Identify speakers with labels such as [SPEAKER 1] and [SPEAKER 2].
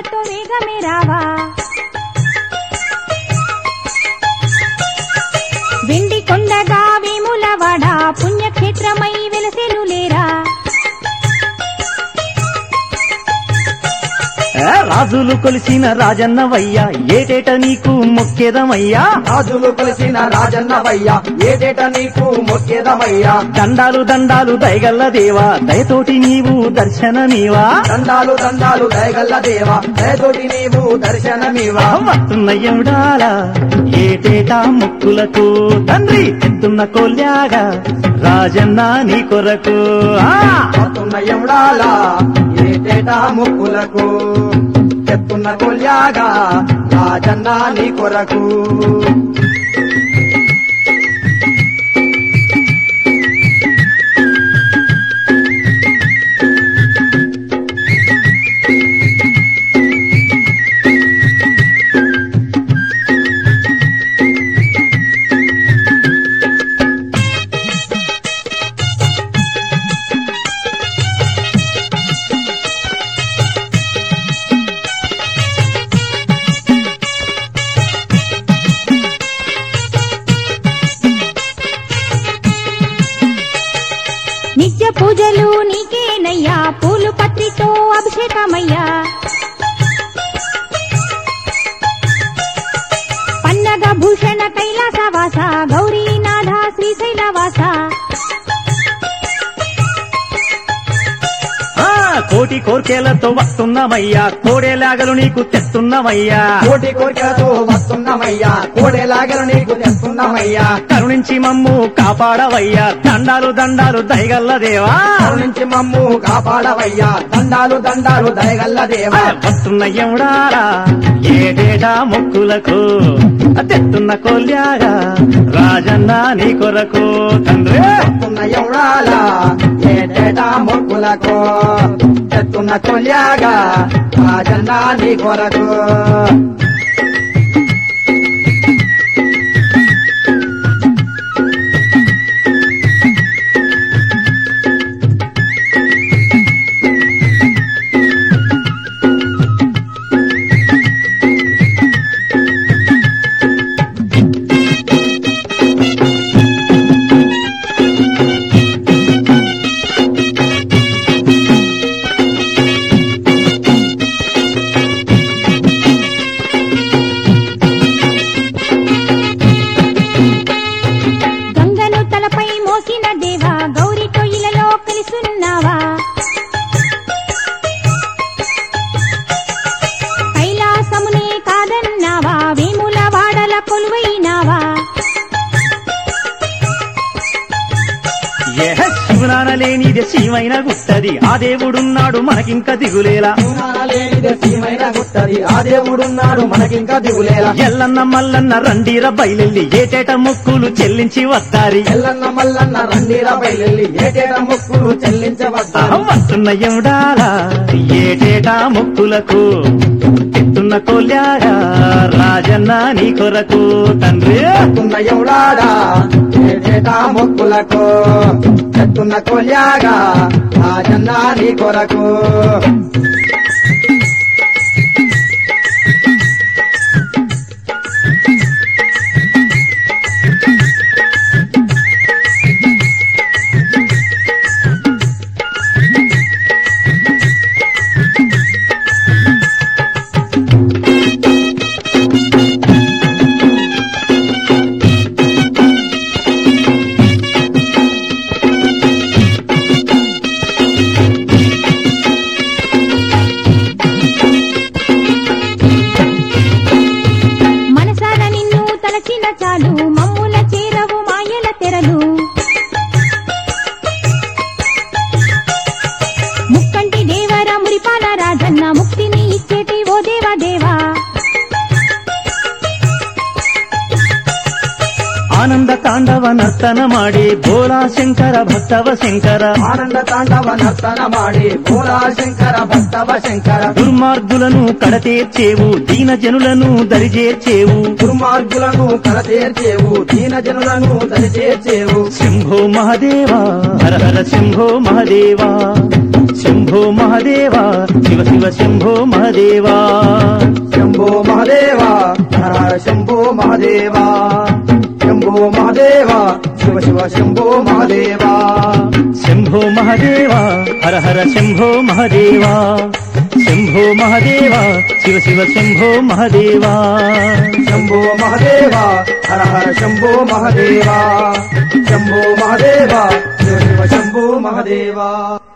[SPEAKER 1] పరుగులతో వేగమే రావా వెండి కొండగా వేములవాడ పుణ్యక్షేత్రమై వెలసెను లేరా
[SPEAKER 2] ఏ, రాజులు కొలిసిన రాజన్నవయ్యా ఏటేట నీకు మొక్కేదమయ్యా
[SPEAKER 3] రాజులు కలిసిన రాజన్నవయ్యా ఏటేట నీకు మొక్కేదమయ్యా
[SPEAKER 2] దండాలు దండాలు దయగల్ల దేవా దయతోటి నీవు దర్శనమీవా
[SPEAKER 3] దండాలు దండాలు దయగల్ల దేవా దయతోటి నీవు దర్శనమీవా
[SPEAKER 2] వస్తున్నయ్యముడాలా ఏటేటా మొక్కులకు తండ్రి ఎత్తున్న కొల్యాగా రాజన్న నీ కొరకు ఆ
[SPEAKER 3] వస్తున్న ఎముడాలా ఏటేటా ముక్కులకు చెప్తున్న కొల్యాగా రాజన్న నీ కొరకు
[SPEAKER 1] నిత్య పూజలు నీకేనయ్యా పూలు పత్రితో అభిషేకమయ్యా పన్నగ భూషణ కైలాసవాస గౌరీనాథ శ్రీశైలవాస
[SPEAKER 2] ఆ, కోటి కోర్కెలతో వస్తున్నామయ్యా కోడేలాగలు నీకు తెస్తున్నామయ్యా
[SPEAKER 3] కోటి కోరికలతో వస్తున్నామయ్యా కోడేలాగలు నీకు తెస్తున్నామయ్యా
[SPEAKER 2] కరుణించి మమ్ము కాపాడవయ్యా దండాలు దండాలు దయగల్ల దేవా
[SPEAKER 3] నుంచి మమ్ము కాపాడవయ్యా దండాలు దండాలు దయగల్ల దేవా
[SPEAKER 2] వస్తున్నయ్యముడారా ఏటేటా మొక్కులకు తెత్తున్న కొల్యాగా రాజన్న నీ కొరకు తండ్రి
[SPEAKER 3] చెప్తున్న ఎవడాలా ఏటేటా మొక్కులకు చెప్తున్న కొల్యాగా రాజన్నా నీ కొరకు
[SPEAKER 1] గంగను తలపై మోసిన దేవా గౌరీ కొయ్యిలలో కలిసున్నావా కైలాసమునే కాదన్నావా వేముల వాడల కొలువైనావా
[SPEAKER 2] ఏ శివనాన లేనిది శివైన గుట్టది ఆ దేవుడున్నాడు మనకింక దిగులేలా
[SPEAKER 3] లేనిదే సీమైన గుట్టది ఆ దేవుడున్నాడు మనకింకా దిగులేలా
[SPEAKER 2] ఎల్లన్న మల్లన్న రండిర బయలెల్లి ఏటేట మొక్కులు చెల్లించి వస్తారి
[SPEAKER 3] ఎల్లన్న మల్లన్న రండిరా బయలెల్లి ఏటేట మొక్కులు చెల్లించవద్దారు
[SPEAKER 2] వస్తున్నయ్యముడారా ఏటేటా మొక్కులకు ఎత్తున్న కొల్యాగా రాజన్న నీ కొరకు తండ్రి
[SPEAKER 3] చెప్తున్న ఎవడాడా ఏటేటా మొక్కులకు చెప్తున్న కొల్యాగా రాజన్నా నీ కొరకు
[SPEAKER 1] మనసార నిన్ను తలచిన చాలు మమ్ముల చేరవు మాయల తెరలు ముక్కంటి దేవర మురిపాల రాజన్న ముక్తిని ఇచ్చేటి ఓ దేవా దేవా
[SPEAKER 2] ఆనంద తాండవ నర్తన ಮಾಡಿ ಭೋಲಾ ಶಂಕರ ಭಕ್ತವ ಶಂಕರ
[SPEAKER 3] ఆనంద తాండవ నర్తన మాడి భోలా శంకర భక్తవ శంకర
[SPEAKER 2] దుర్మార్గులను కడతీర్చేవు దీన జనులను దరిచేర్చేవు
[SPEAKER 3] దుర్మార్గులను కలతీర్చేవు దీన జనులను దరిచేర్చేవు
[SPEAKER 2] శంభో మహదేవా హర హర శంభో మహదేవా శంభో శంభో మహదేవ శివ శివ శంభో మహదేవ
[SPEAKER 3] శంభో మహదేవ హర హర శంభో మహదేవ శంభో మహదేవ శివ శివ శంభో మహదేవ
[SPEAKER 2] శంభో మహదేవ హర హర శంభో మహదేవ శంభో మహదేవ శివ శివ శంభో మహదేవ
[SPEAKER 3] శంభో మహదేవ హర హర శంభో మహదేవ శంభో మహదేవ శివ శివ శంభో మహదేవ